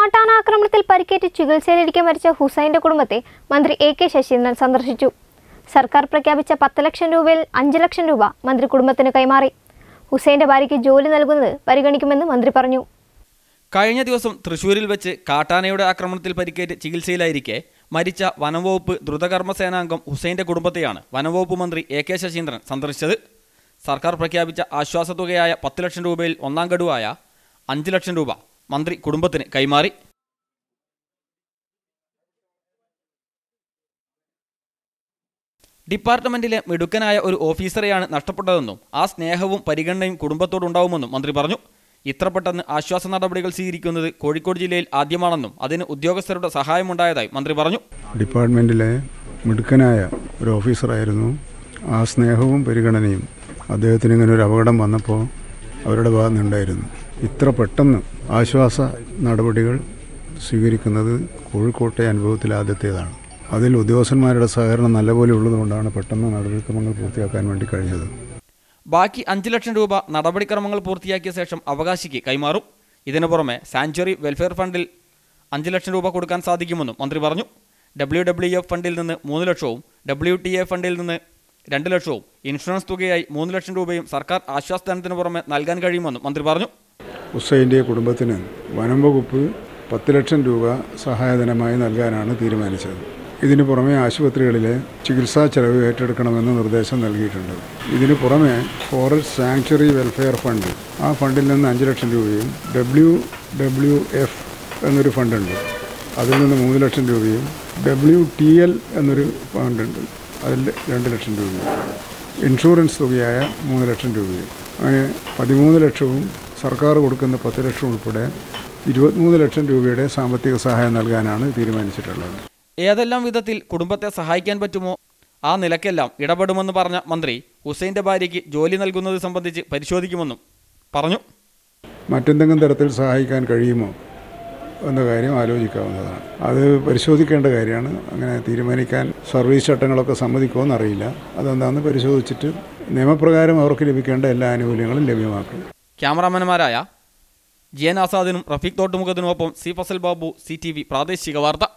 കാട്ടാനാക്രമണത്തിൽ പരിക്കേറ്റ് ചികിത്സയിലിരിക്കെ മരിച്ച ഹുസൈന്റെ കുടുംബത്തെ മന്ത്രി എ കെ ശശീന്ദ്രൻ സന്ദർശിച്ചു സർക്കാർ പ്രഖ്യാപിച്ച പത്ത് ലക്ഷം രൂപയിൽ അഞ്ച് ലക്ഷം രൂപ മന്ത്രി കുടുംബത്തിന് കൈമാറി ഹുസൈന്റെ ഭാര്യയ്ക്ക് ജോലി നൽകുന്നത് പരിഗണിക്കുമെന്ന് മന്ത്രി പറഞ്ഞു കഴിഞ്ഞ ദിവസം തൃശൂരിൽ വെച്ച് കാട്ടാനയുടെ ആക്രമണത്തിൽ പരിക്കേറ്റ് ചികിത്സയിലായിരിക്കെ മരിച്ച വനംവകുപ്പ് ദ്രുതകർമ്മ സേനാംഗം ഹുസൈന്റെ കുടുംബത്തെയാണ് വനംവകുപ്പ് മന്ത്രി എ കെ ശശീന്ദ്രൻ സന്ദർശിച്ചത് സർക്കാർ പ്രഖ്യാപിച്ച ആശ്വാസത്തുകയായ പത്ത് ലക്ഷം രൂപയിൽ ഒന്നാം ഗഡുവായ അഞ്ച് ലക്ഷം രൂപ മന്ത്രി കുടുംബത്തിന് കൈമാറി ഡിപ്പാർട്ട്മെന്റിലെ മിടുക്കനായ ഒരു ഓഫീസറെയാണ് നഷ്ടപ്പെട്ടതെന്നും ആ സ്നേഹവും പരിഗണനയും കുടുംബത്തോടുണ്ടാവുമെന്നും മന്ത്രി പറഞ്ഞു ഇത്ര പെട്ടെന്ന് ആശ്വാസ നടപടികൾ സ്വീകരിക്കുന്നത് കോഴിക്കോട് ജില്ലയിൽ ആദ്യമാണെന്നും അതിന് ഉദ്യോഗസ്ഥരുടെ സഹായമുണ്ടായതായി മന്ത്രി പറഞ്ഞു ഡിപ്പാർട്ട്മെൻറ്റിലെ മിടുക്കനായ ഒരു ഓഫീസറായിരുന്നു ആ സ്നേഹവും പരിഗണനയും അദ്ദേഹത്തിന് ഇങ്ങനെ ഒരു അപകടം വന്നപ്പോൾ അവരുടെ ഭാഗത്ത് നിന്നുണ്ടായിരുന്നു ഇത്ര പെട്ടെന്ന് ആശ്വാസ നടപടികൾ സ്വീകരിക്കുന്നത് കോഴിക്കോട്ടെ അനുഭവത്തിൽ ആദ്യത്തേതാണ് അതിൽ ഉദ്യോഗസ്ഥന്മാരുടെ സഹകരണം നല്ലപോലെ ഉള്ളതുകൊണ്ടാണ് പെട്ടെന്ന് നടപടിക്രമങ്ങൾ പൂർത്തിയാക്കാൻ വേണ്ടി കഴിഞ്ഞത് ബാക്കി അഞ്ച് ലക്ഷം രൂപ നടപടിക്രമങ്ങൾ പൂർത്തിയാക്കിയ ശേഷം അവകാശിക്ക് കൈമാറും ഇതിനു പുറമെ സാങ്ച്വറി വെൽഫെയർ ഫണ്ടിൽ അഞ്ച് ലക്ഷം രൂപ കൊടുക്കാൻ സാധിക്കുമെന്നും മന്ത്രി പറഞ്ഞു ഡബ്ല്യു ഡബ്ല്യു എഫ് ഫണ്ടിൽ നിന്ന് മൂന്ന് ലക്ഷവും ഡബ്ല്യു ടി എ ഫണ്ടിൽ നിന്ന് രണ്ട് ലക്ഷവും ഇൻഷുറൻസ് തുകയായി മൂന്ന് ലക്ഷം രൂപയും സർക്കാർ ആശ്വാസധനത്തിന് പുറമെ നൽകാൻ കഴിയുമെന്നും മന്ത്രി പറഞ്ഞു ഹുസൈൻ്റെ കുടുംബത്തിന് വനം വകുപ്പ് പത്ത് ലക്ഷം രൂപ സഹായധനമായി നൽകാനാണ് തീരുമാനിച്ചത് ഇതിനു പുറമെ ആശുപത്രികളിലെ ചികിത്സാ ചെലവ് ഏറ്റെടുക്കണമെന്ന് നിർദ്ദേശം നൽകിയിട്ടുണ്ട് ഇതിനു പുറമെ ഫോറസ്റ്റ് സാങ്ച്വറി വെൽഫെയർ ഫണ്ട് ആ ഫണ്ടിൽ നിന്ന് അഞ്ച് ലക്ഷം രൂപയും ഡബ്ല്യു ഡബ്ല്യു എഫ് എന്നൊരു ഫണ്ടുണ്ട് അതിൽ നിന്ന് മൂന്ന് ലക്ഷം രൂപയും ഡബ്ല്യു ടി എൽ എന്നൊരു ഫണ്ടുണ്ട് അതിൽ രണ്ട് ലക്ഷം രൂപയും ഇൻഷുറൻസ് തുകയായ മൂന്ന് ലക്ഷം രൂപയും അങ്ങനെ പതിമൂന്ന് ലക്ഷവും സർക്കാർ കൊടുക്കുന്ന പത്ത് ലക്ഷം ഉൾപ്പെടെ ഇരുപത്തിമൂന്ന് ലക്ഷം രൂപയുടെ സാമ്പത്തിക സഹായം നൽകാനാണ് തീരുമാനിച്ചിട്ടുള്ളത് ഏതെല്ലാം വിധത്തിൽ കുടുംബത്തെ സഹായിക്കാൻ പറ്റുമോ ആ നിലക്കെല്ലാം ഇടപെടുമെന്ന് പറഞ്ഞ മന്ത്രി ഹുസൈന്റെ ഭാര്യയ്ക്ക് ജോലി നൽകുന്നത് സംബന്ധിച്ച് പരിശോധിക്കുമെന്നും പറഞ്ഞു മറ്റെന്തെങ്കിലും തരത്തിൽ സഹായിക്കാൻ കഴിയുമോ എന്ന കാര്യം ആലോചിക്കാവുന്നതാണ് അത് പരിശോധിക്കേണ്ട കാര്യമാണ് അങ്ങനെ തീരുമാനിക്കാൻ സർവീസ് ചട്ടങ്ങളൊക്കെ സമ്മതിക്കുമോ എന്നറിയില്ല അതെന്താണെന്ന് പരിശോധിച്ചിട്ട് നിയമപ്രകാരം അവർക്ക് ലഭിക്കേണ്ട എല്ലാ ആനുകൂല്യങ്ങളും ലഭ്യമാക്കും ക്യാമറാമാൻമാരായ ജി എൻ ആസാദിനും റഫീഖ് തോട്ടുമുഖത്തിനുമൊപ്പം C Fazal Babu C T V പ്രാദേശിക വാർത്ത